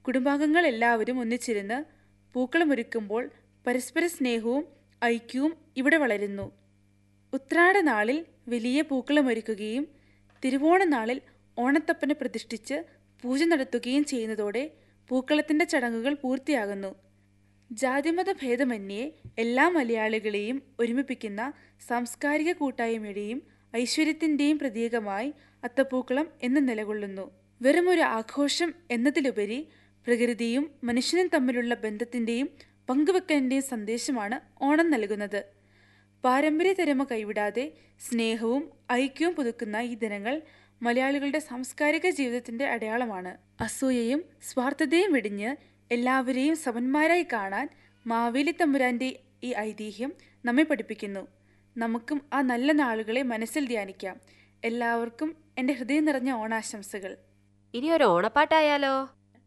കുടുംബാംഗങ്ങൾ എല്ലാവരും ഒന്നിച്ചിരുന്ന് പൂക്കളമൊരുക്കുമ്പോൾ പരസ്പര സ്നേഹവും ഐക്യവും ഇവിടെ വളരുന്നു ഉത്രാട നാളിൽ വലിയ പൂക്കളമൊരുക്കുകയും തിരുവോണ നാളിൽ ഓണത്തപ്പനെ പ്രതിഷ്ഠിച്ച് പൂജ നടത്തുകയും ചെയ്യുന്നതോടെ പൂക്കളത്തിൻ്റെ ചടങ്ങുകൾ പൂർത്തിയാകുന്നു ജാതിമത ഭേദമന്യേ എല്ലാ മലയാളികളെയും ഒരുമിപ്പിക്കുന്ന സാംസ്കാരിക കൂട്ടായ്മയുടെയും ഐശ്വര്യത്തിൻ്റെയും പ്രതീകമായി അത്തപ്പൂക്കളം എന്ന് നിലകൊള്ളുന്നു വെറുമൊരു ആഘോഷം എന്നതിലുപരി പ്രകൃതിയും മനുഷ്യനും തമ്മിലുള്ള ബന്ധത്തിൻ്റെയും പങ്കുവെക്കലിൻ്റെയും സന്ദേശമാണ് ഓണം നൽകുന്നത് പാരമ്പര്യ തരമ കൈവിടാതെ സ്നേഹവും ഐക്യവും പുതുക്കുന്ന ഈ ദിനങ്ങൾ മലയാളികളുടെ സാംസ്കാരിക ജീവിതത്തിന്റെ അടയാളമാണ് അസൂയയും സ്വാർത്ഥതയും വെടിഞ്ഞ് എല്ലാവരെയും സമന്മാരായി കാണാൻ മാവേലി തമ്പുരാന്റെ ഈ ഐതിഹ്യം നമ്മെ പഠിപ്പിക്കുന്നു നമുക്കും ആ നല്ല നാളുകളെ മനസ്സിൽ ധ്യാനിക്കാം എല്ലാവർക്കും എൻ്റെ ഹൃദയം നിറഞ്ഞ ഓണാശംസകൾ ഇനി ഒരു ഓണപ്പാട്ടായാലോ